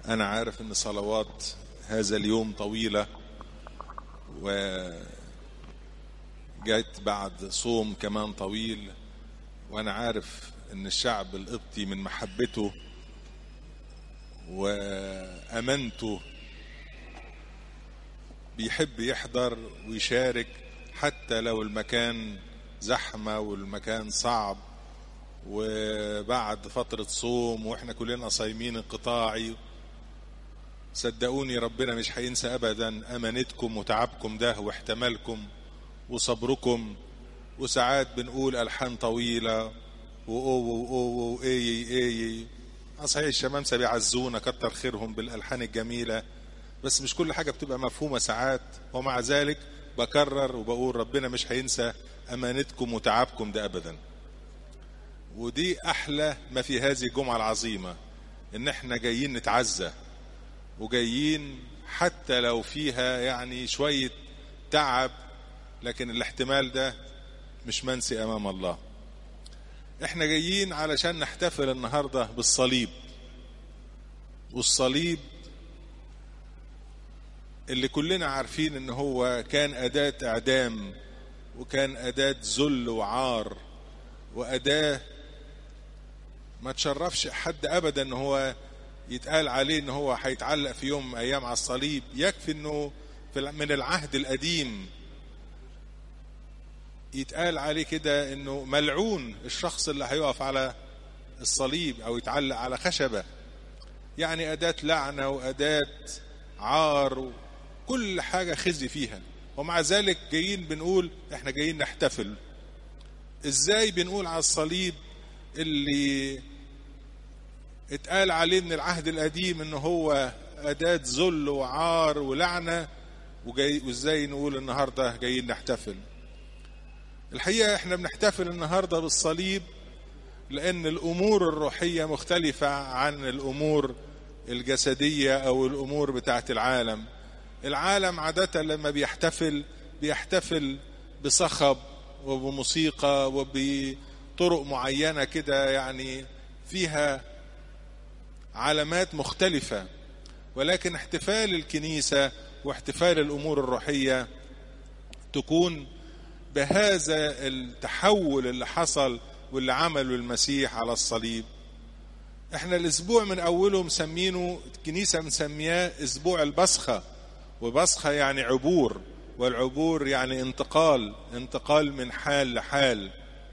أنا عارف إن صلوات هذا اليوم طويلة وجت بعد صوم كمان طويل وأنا عارف إن الشعب القبطي من محبته وأمانته بيحب يحضر ويشارك حتى لو المكان زحمة والمكان صعب وبعد فترة صوم واحنا كلنا صايمين انقطاعي صدقوني ربنا مش هينسى ابدا امانتكم وتعبكم ده واحتمالكم وصبركم وساعات بنقول الحان طويله واو واو واي اي صحيح الشمامسه بيعزونا كتر خيرهم بالالحان الجميله بس مش كل حاجه بتبقى مفهومه ساعات ومع ذلك بكرر وبقول ربنا مش هينسى امانتكم وتعبكم ده ابدا ودي احلى ما في هذه الجمعه العظيمه ان احنا جايين نتعزى وجايين حتى لو فيها يعني شويه تعب لكن الاحتمال ده مش منسي امام الله احنا جايين علشان نحتفل النهارده بالصليب والصليب اللي كلنا عارفين ان هو كان اداه اعدام وكان اداه ذل وعار واداه ما تشرفش حد ابدا ان هو يتقال عليه ان هو هيتعلق في يوم من ايام على الصليب يكفي انه من العهد القديم يتقال عليه كده انه ملعون الشخص اللي هيقف على الصليب او يتعلق على خشبه يعني اداه لعنه واداه عار كل حاجه خزي فيها ومع ذلك جايين بنقول احنا جايين نحتفل ازاي بنقول على الصليب اللي اتقال عليه من العهد القديم ان هو اداة ذل وعار ولعنة وجاي وازاي نقول النهاردة جايين نحتفل الحقيقة احنا بنحتفل النهاردة بالصليب لان الامور الروحية مختلفة عن الامور الجسدية او الامور بتاعت العالم العالم عادة لما بيحتفل بيحتفل بصخب وبموسيقى وبطرق معينة كده يعني فيها علامات مختلفة ولكن احتفال الكنيسة واحتفال الأمور الروحية تكون بهذا التحول اللي حصل واللي عمله المسيح على الصليب احنا الاسبوع من اوله مسمينه الكنيسة مسمياه اسبوع البصخة وبصخة يعني عبور والعبور يعني انتقال انتقال من حال لحال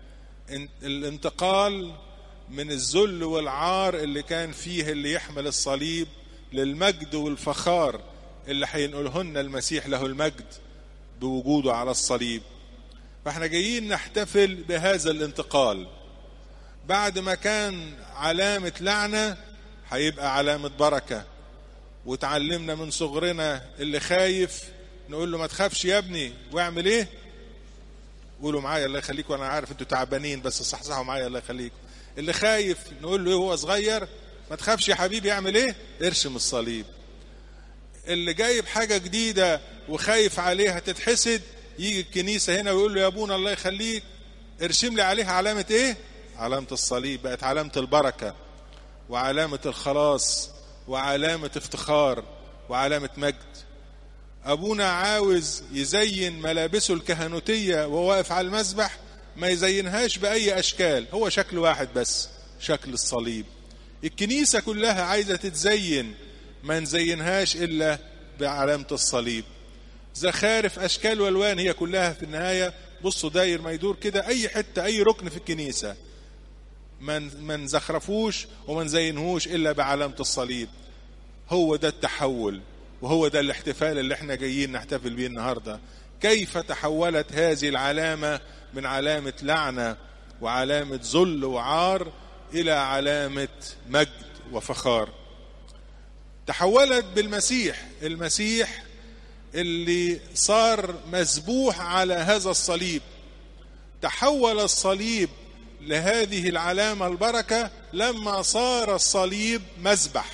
الانتقال من الذل والعار اللي كان فيه اللي يحمل الصليب للمجد والفخار اللي هينقلهن المسيح له المجد بوجوده على الصليب فاحنا جايين نحتفل بهذا الانتقال بعد ما كان علامة لعنة هيبقى علامة بركة وتعلمنا من صغرنا اللي خايف نقول له ما تخافش يا ابني واعمل ايه قولوا معايا الله يخليكم انا عارف انتوا تعبانين بس صحصحوا معايا الله يخليكم اللي خايف نقول له ايه هو صغير ما تخافش يا حبيبي يعمل ايه ارشم الصليب اللي جايب حاجة جديدة وخايف عليها تتحسد يجي الكنيسة هنا ويقول له يا ابونا الله يخليك ارشم لي عليها علامة ايه علامة الصليب بقت علامة البركة وعلامة الخلاص وعلامة افتخار وعلامة مجد ابونا عاوز يزين ملابسه الكهنوتية وهو واقف على المسبح ما يزينهاش بأي أشكال هو شكل واحد بس شكل الصليب الكنيسة كلها عايزة تتزين ما نزينهاش إلا بعلامة الصليب زخارف أشكال والوان هي كلها في النهاية بصوا داير ما يدور كده أي حتة أي ركن في الكنيسة ما نزخرفوش وما نزينهوش إلا بعلامة الصليب هو ده التحول وهو ده الاحتفال اللي احنا جايين نحتفل بيه النهارده كيف تحولت هذه العلامه من علامه لعنه وعلامه ذل وعار الى علامه مجد وفخار تحولت بالمسيح المسيح اللي صار مذبوح على هذا الصليب تحول الصليب لهذه العلامه البركه لما صار الصليب مذبح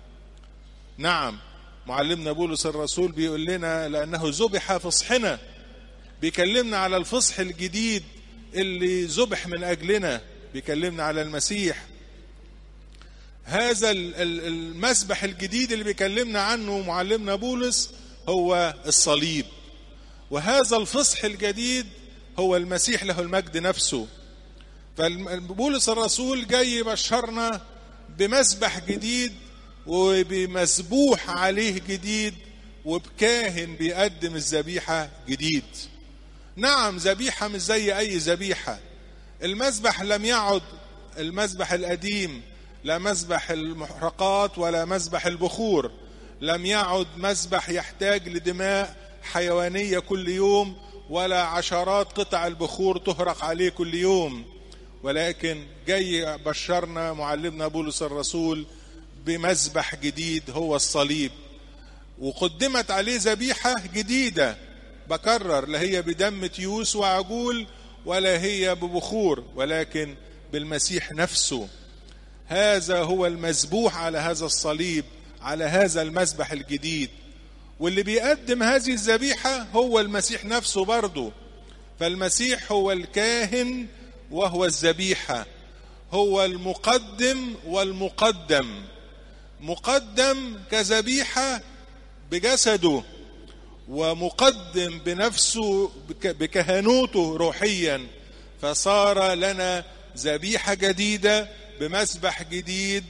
نعم معلمنا بولس الرسول بيقول لنا لأنه ذبح فصحنا بيكلمنا على الفصح الجديد اللي ذبح من أجلنا بيكلمنا على المسيح هذا المسبح الجديد اللي بيكلمنا عنه معلمنا بولس هو الصليب وهذا الفصح الجديد هو المسيح له المجد نفسه فبولس الرسول جاي يبشرنا بمسبح جديد وبمسبوح عليه جديد وبكاهن بيقدم الذبيحة جديد نعم ذبيحة مش زي أي ذبيحة المسبح لم يعد المسبح القديم لا مسبح المحرقات ولا مسبح البخور لم يعد مسبح يحتاج لدماء حيوانية كل يوم ولا عشرات قطع البخور تهرق عليه كل يوم ولكن جاي بشرنا معلمنا بولس الرسول بمذبح جديد هو الصليب وقدمت عليه ذبيحة جديدة بكرر لا هي بدم تيوس وعجول ولا هي ببخور ولكن بالمسيح نفسه هذا هو المذبوح على هذا الصليب على هذا المذبح الجديد واللي بيقدم هذه الذبيحة هو المسيح نفسه برضه فالمسيح هو الكاهن وهو الذبيحة هو المقدم والمقدم مقدم كذبيحة بجسده ومقدم بنفسه بكهنوته روحيا فصار لنا ذبيحة جديدة بمسبح جديد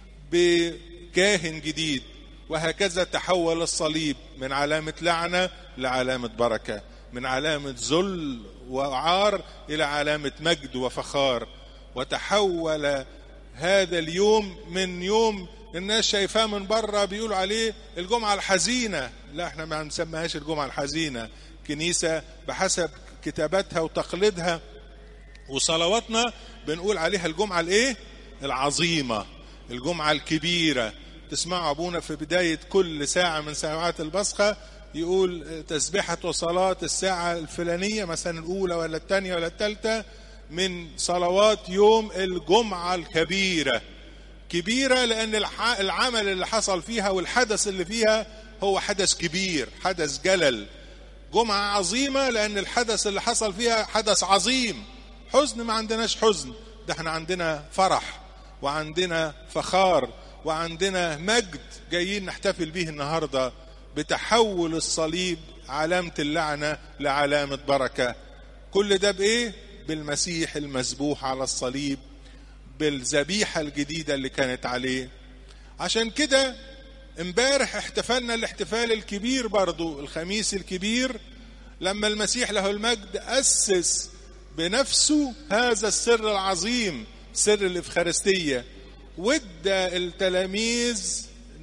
بكاهن جديد وهكذا تحول الصليب من علامة لعنة لعلامة بركة من علامة ذل وعار إلى علامة مجد وفخار وتحول هذا اليوم من يوم الناس شايفاه من بره بيقولوا عليه الجمعة الحزينة لا احنا ما نسميهاش الجمعة الحزينة كنيسة بحسب كتاباتها وتقليدها وصلواتنا بنقول عليها الجمعة الايه العظيمة الجمعة الكبيرة تسمعوا ابونا في بداية كل ساعة من ساعات البصخة يقول تسبحة وصلاة الساعة الفلانية مثلا الأولى ولا الثانية ولا الثالثة من صلوات يوم الجمعة الكبيرة كبيرة لأن العمل اللي حصل فيها والحدث اللي فيها هو حدث كبير حدث جلل جمعة عظيمة لأن الحدث اللي حصل فيها حدث عظيم حزن ما عندناش حزن ده احنا عندنا فرح وعندنا فخار وعندنا مجد جايين نحتفل به النهارده بتحول الصليب علامة اللعنة لعلامة بركة كل ده بإيه؟ بالمسيح المذبوح على الصليب بالذبيحة الجديدة اللي كانت عليه عشان كده امبارح احتفلنا الاحتفال الكبير برضو الخميس الكبير لما المسيح له المجد أسس بنفسه هذا السر العظيم سر الإفخارستية وادى التلاميذ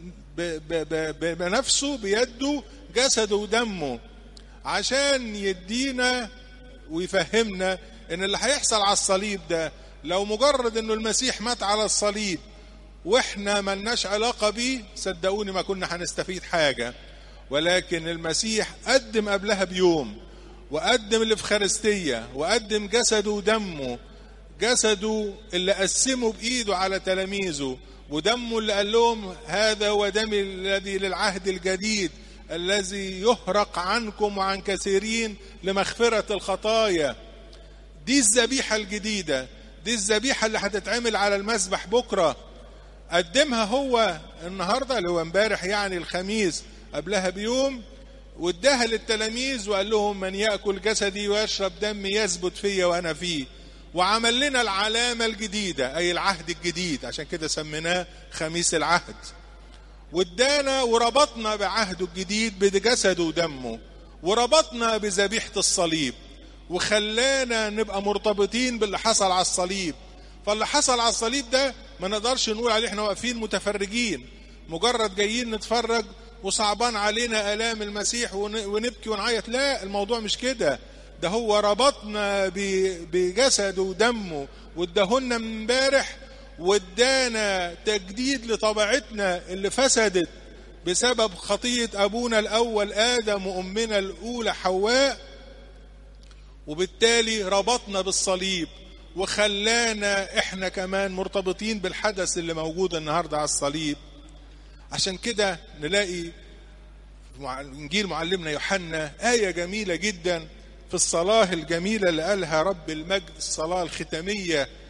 بنفسه بيده جسده ودمه عشان يدينا ويفهمنا ان اللي هيحصل على الصليب ده لو مجرد انه المسيح مات على الصليب واحنا ملناش علاقة بيه صدقوني ما كنا هنستفيد حاجة ولكن المسيح قدم قبلها بيوم وقدم الافخارستية وقدم جسده ودمه جسده اللي قسمه بايده على تلاميذه ودمه اللي قال لهم هذا هو دمي الذي للعهد الجديد الذي يهرق عنكم وعن كثيرين لمغفرة الخطايا دي الذبيحة الجديدة دي الذبيحة اللي هتتعمل على المسبح بكرة قدمها هو النهاردة اللي هو امبارح يعني الخميس قبلها بيوم واداها للتلاميذ وقال لهم من يأكل جسدي ويشرب دمي يثبت فيا وأنا فيه وعمل لنا العلامة الجديدة أي العهد الجديد عشان كده سميناه خميس العهد وادانا وربطنا بعهده الجديد بجسده ودمه وربطنا بذبيحة الصليب وخلانا نبقى مرتبطين باللي حصل على الصليب فاللي حصل على الصليب ده ما نقدرش نقول عليه احنا واقفين متفرجين مجرد جايين نتفرج وصعبان علينا آلام المسيح ونبكي ونعيط لا الموضوع مش كده ده هو ربطنا بجسده ودمه واداهولنا من امبارح وادانا تجديد لطبيعتنا اللي فسدت بسبب خطية أبونا الأول آدم وأمنا الأولى حواء وبالتالي ربطنا بالصليب وخلانا احنا كمان مرتبطين بالحدث اللي موجود النهارده على الصليب عشان كده نلاقي انجيل معلمنا يوحنا ايه جميله جدا في الصلاه الجميله اللي قالها رب المجد الصلاه الختاميه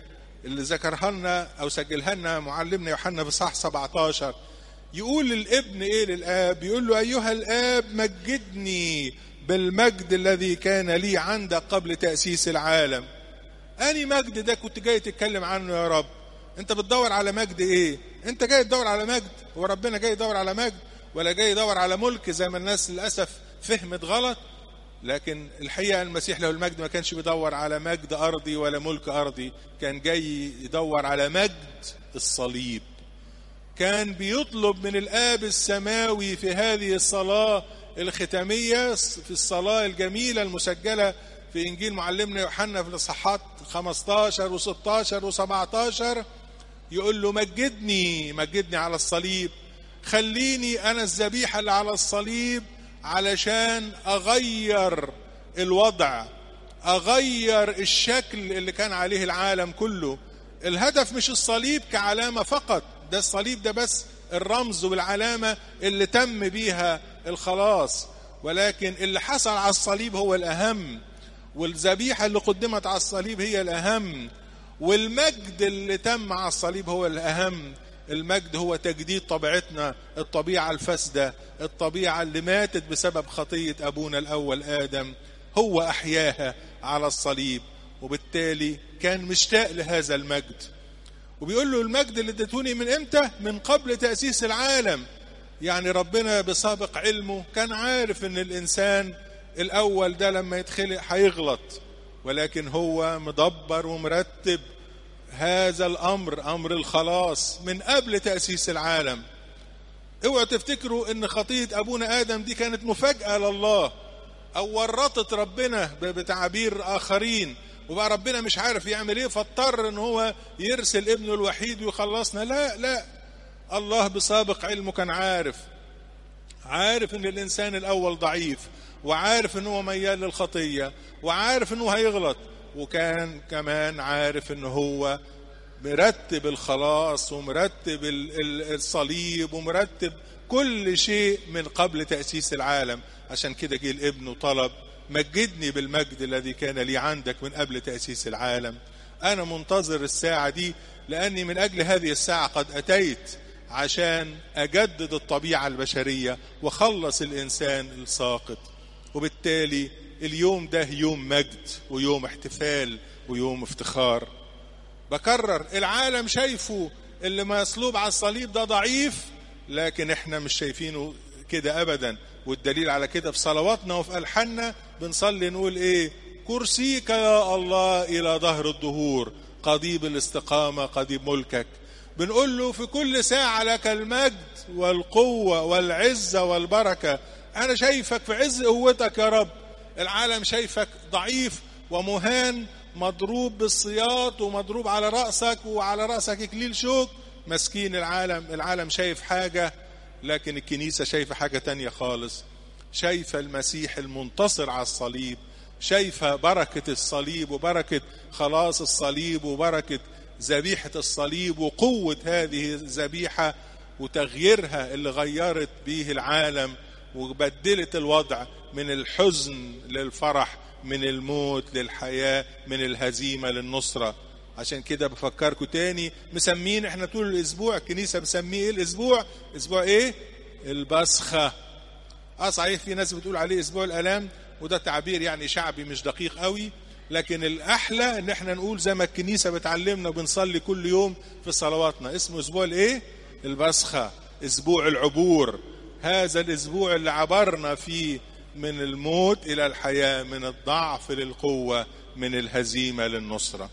اللي ذكرها لنا او سجلها لنا معلمنا يوحنا في صح 17 يقول للابن ايه للاب يقول له ايها الاب مجدني بالمجد الذي كان لي عندك قبل تاسيس العالم اني مجد ده كنت جاي تتكلم عنه يا رب انت بتدور على مجد ايه انت جاي تدور على مجد هو ربنا جاي يدور على مجد ولا جاي يدور على ملك زي ما الناس للاسف فهمت غلط لكن الحقيقه المسيح له المجد ما كانش بيدور على مجد ارضي ولا ملك ارضي كان جاي يدور على مجد الصليب كان بيطلب من الاب السماوي في هذه الصلاه الختاميه في الصلاه الجميله المسجله في انجيل معلمنا يوحنا في الاصحاحات 15 و16 و17 يقول له مجدني مجدني على الصليب خليني انا الذبيحه اللي على الصليب علشان اغير الوضع اغير الشكل اللي كان عليه العالم كله الهدف مش الصليب كعلامه فقط ده الصليب ده بس الرمز والعلامه اللي تم بيها الخلاص ولكن اللي حصل على الصليب هو الاهم والذبيحه اللي قدمت على الصليب هي الاهم والمجد اللي تم على الصليب هو الاهم المجد هو تجديد طبيعتنا الطبيعه الفاسده الطبيعه اللي ماتت بسبب خطيه ابونا الاول ادم هو احياها على الصليب وبالتالي كان مشتاق لهذا المجد وبيقول له المجد اللي اديتوني من امتى من قبل تاسيس العالم يعني ربنا بسابق علمه كان عارف ان الانسان الاول ده لما يتخلق هيغلط ولكن هو مدبر ومرتب هذا الامر امر الخلاص من قبل تاسيس العالم اوعوا تفتكروا ان خطيه ابونا ادم دي كانت مفاجاه لله او ورطت ربنا بتعابير اخرين وبقى ربنا مش عارف يعمل ايه فاضطر ان هو يرسل ابنه الوحيد ويخلصنا لا لا الله بسابق علمه كان عارف عارف ان الانسان الاول ضعيف وعارف ان هو ميال للخطيه وعارف انه هيغلط وكان كمان عارف ان هو مرتب الخلاص ومرتب الصليب ومرتب كل شيء من قبل تأسيس العالم عشان كده جه الابن وطلب مجدني بالمجد الذي كان لي عندك من قبل تأسيس العالم أنا منتظر الساعة دي لأني من أجل هذه الساعة قد أتيت عشان أجدد الطبيعة البشرية وخلص الإنسان الساقط وبالتالي اليوم ده يوم مجد ويوم احتفال ويوم افتخار بكرر العالم شايفه اللي مصلوب على الصليب ده ضعيف لكن احنا مش شايفينه كده ابدا والدليل على كده في صلواتنا وفي الحاننا بنصلي نقول ايه كرسيك يا الله الى ظهر الدهور قضيب الاستقامه قضيب ملكك بنقول له في كل ساعه لك المجد والقوه والعزه والبركه انا شايفك في عز قوتك يا رب العالم شايفك ضعيف ومهان مضروب بالسياط ومضروب على رأسك وعلى رأسك إكليل شوك مسكين العالم العالم شايف حاجة لكن الكنيسة شايفة حاجة تانية خالص شايفة المسيح المنتصر على الصليب شايفة بركة الصليب وبركة خلاص الصليب وبركة ذبيحة الصليب وقوة هذه الذبيحة وتغييرها اللي غيرت به العالم وبدلت الوضع من الحزن للفرح من الموت للحياة من الهزيمة للنصرة عشان كده بفكركم تاني مسمين احنا طول الاسبوع الكنيسة مسميه ايه الاسبوع اسبوع ايه البسخة اه صحيح في ناس بتقول عليه اسبوع الالام وده تعبير يعني شعبي مش دقيق قوي لكن الاحلى ان احنا نقول زي ما الكنيسة بتعلمنا وبنصلي كل يوم في صلواتنا اسمه اسبوع الايه البسخة اسبوع العبور هذا الاسبوع اللي عبرنا فيه من الموت الى الحياه من الضعف للقوه من الهزيمه للنصره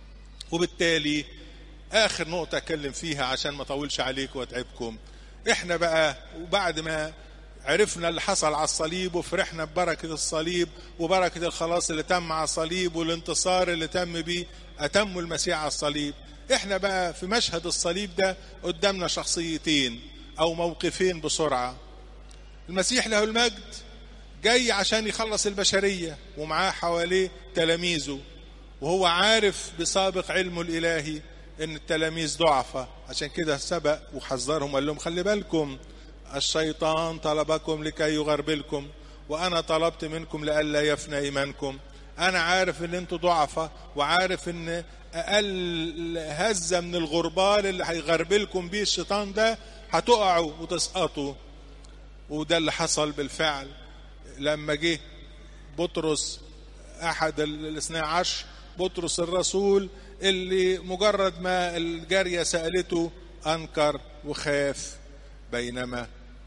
وبالتالي اخر نقطه اتكلم فيها عشان ما اطولش عليكم واتعبكم احنا بقى وبعد ما عرفنا اللي حصل على الصليب وفرحنا ببركة الصليب وبركة الخلاص اللي تم على الصليب والانتصار اللي تم بيه أتم المسيح على الصليب احنا بقى في مشهد الصليب ده قدامنا شخصيتين أو موقفين بسرعة المسيح له المجد جاي عشان يخلص البشرية ومعاه حواليه تلاميذه وهو عارف بسابق علمه الإلهي إن التلاميذ ضعفة عشان كده سبق وحذرهم وقال لهم خلي بالكم الشيطان طلبكم لكي يغربلكم وأنا طلبت منكم لئلا يفنى إيمانكم أنا عارف إن أنتوا ضعفة وعارف إن اقل هزه من الغربال اللي هيغربلكم بيه الشيطان ده هتقعوا وتسقطوا وده اللي حصل بالفعل لما جه بطرس احد الاثنى عشر بطرس الرسول اللي مجرد ما الجاريه سالته انكر وخاف بينما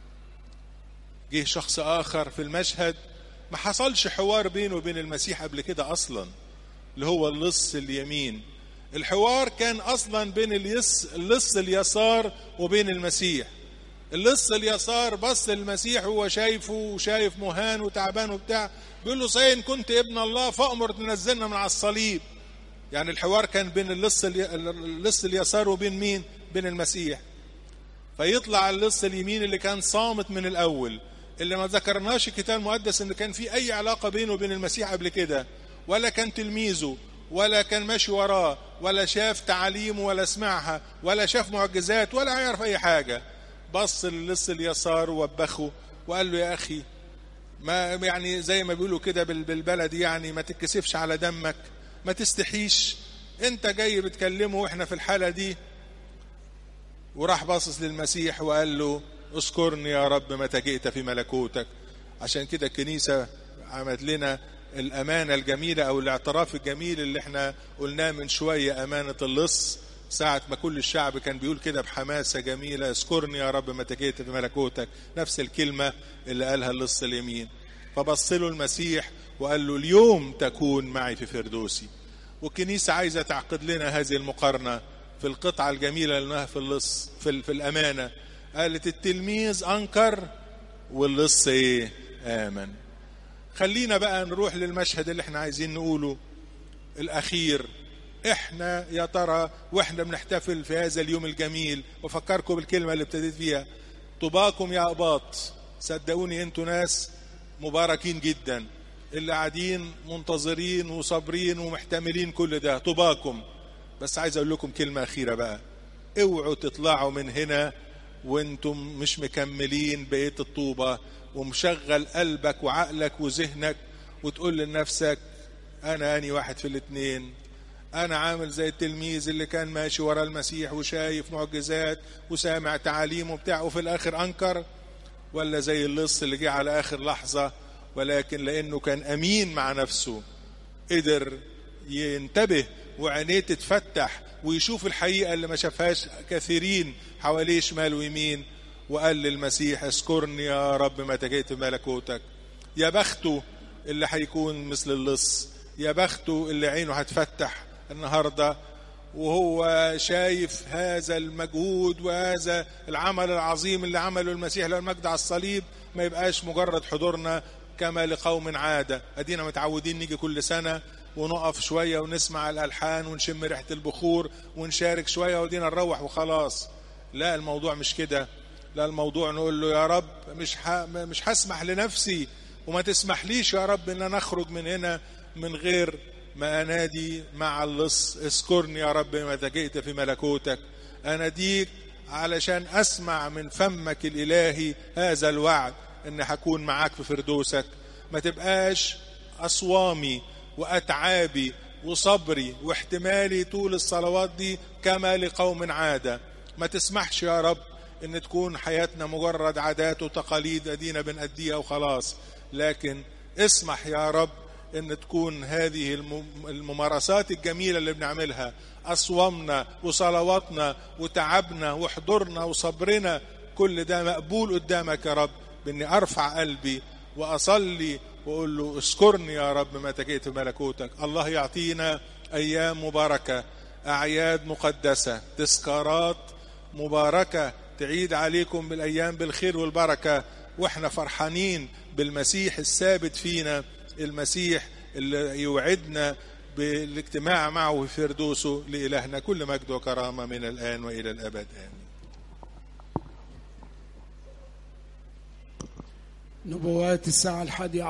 جه شخص اخر في المشهد ما حصلش حوار بينه وبين المسيح قبل كده اصلا اللي هو اللص اليمين الحوار كان اصلا بين اللص اللص اليسار وبين المسيح اللص اليسار بص للمسيح وهو شايفه وشايف مهان وتعبان وبتاع بيقول له صحيح ان كنت ابن الله فامر تنزلنا من على الصليب يعني الحوار كان بين اللص اللص اليسار وبين مين بين المسيح فيطلع اللص اليمين اللي كان صامت من الاول اللي ما ذكرناش الكتاب المقدس ان كان في اي علاقه بينه وبين المسيح قبل كده ولا كان تلميذه ولا كان ماشي وراه ولا شاف تعاليمه ولا سمعها ولا شاف معجزات ولا يعرف اي حاجه بص للص اليسار ووبخه وقال له يا اخي ما يعني زي ما بيقولوا كده بالبلد يعني ما تتكسفش على دمك ما تستحيش انت جاي بتكلمه واحنا في الحاله دي وراح باصص للمسيح وقال له اذكرني يا رب متى جئت في ملكوتك عشان كده الكنيسه عملت لنا الامانه الجميله او الاعتراف الجميل اللي احنا قلناه من شويه امانه اللص ساعة ما كل الشعب كان بيقول كده بحماسة جميلة اذكرني يا رب متى جئت في ملكوتك نفس الكلمة اللي قالها اللص اليمين فبص له المسيح وقال له اليوم تكون معي في فردوسي والكنيسة عايزة تعقد لنا هذه المقارنة في القطعة الجميلة اللي قلناها في اللص في, في الأمانة قالت التلميذ أنكر واللص إيه آمن خلينا بقى نروح للمشهد اللي احنا عايزين نقوله الأخير احنا يا ترى واحنا بنحتفل في هذا اليوم الجميل وفكركم بالكلمة اللي ابتديت فيها طباكم يا أباط صدقوني انتوا ناس مباركين جدا اللي قاعدين منتظرين وصابرين ومحتملين كل ده طباكم بس عايز اقول لكم كلمة أخيرة بقى اوعوا تطلعوا من هنا وانتم مش مكملين بقية الطوبة ومشغل قلبك وعقلك وذهنك وتقول لنفسك انا اني واحد في الاتنين انا عامل زي التلميذ اللي كان ماشي ورا المسيح وشايف معجزات وسامع تعاليمه بتاع وفي الاخر انكر ولا زي اللص اللي جه على اخر لحظه ولكن لانه كان امين مع نفسه قدر ينتبه وعينيه تتفتح ويشوف الحقيقه اللي ما شافهاش كثيرين حواليه شمال ويمين وقال للمسيح اذكرني يا رب متى جئت ملكوتك يا بخته اللي هيكون مثل اللص يا بخته اللي عينه هتفتح النهارده وهو شايف هذا المجهود وهذا العمل العظيم اللي عمله المسيح له المجد على الصليب ما يبقاش مجرد حضورنا كما لقوم عادة أدينا متعودين نيجي كل سنة ونقف شوية ونسمع الألحان ونشم ريحة البخور ونشارك شوية ودينا نروح وخلاص لا الموضوع مش كده لا الموضوع نقول له يا رب مش ح... مش هسمح لنفسي وما تسمحليش يا رب ان انا اخرج من هنا من غير ما انادي مع اللص اذكرني يا رب متى جئت في ملكوتك اناديك علشان اسمع من فمك الالهي هذا الوعد ان هكون معاك في فردوسك ما تبقاش اصوامي واتعابي وصبري واحتمالي طول الصلوات دي كما لقوم عاده ما تسمحش يا رب ان تكون حياتنا مجرد عادات وتقاليد ادينا بنأديها وخلاص لكن اسمح يا رب ان تكون هذه الممارسات الجميله اللي بنعملها اصوامنا وصلواتنا وتعبنا وحضورنا وصبرنا كل ده مقبول قدامك يا رب باني ارفع قلبي واصلي واقول له اذكرني يا رب متى جئت ملكوتك الله يعطينا ايام مباركه اعياد مقدسه تذكارات مباركه تعيد عليكم بالايام بالخير والبركه واحنا فرحانين بالمسيح الثابت فينا المسيح اللي يوعدنا بالاجتماع معه في فردوسه لإلهنا كل مجد وكرامة من الآن وإلى الأبد آمين نبوات الساعة الحادية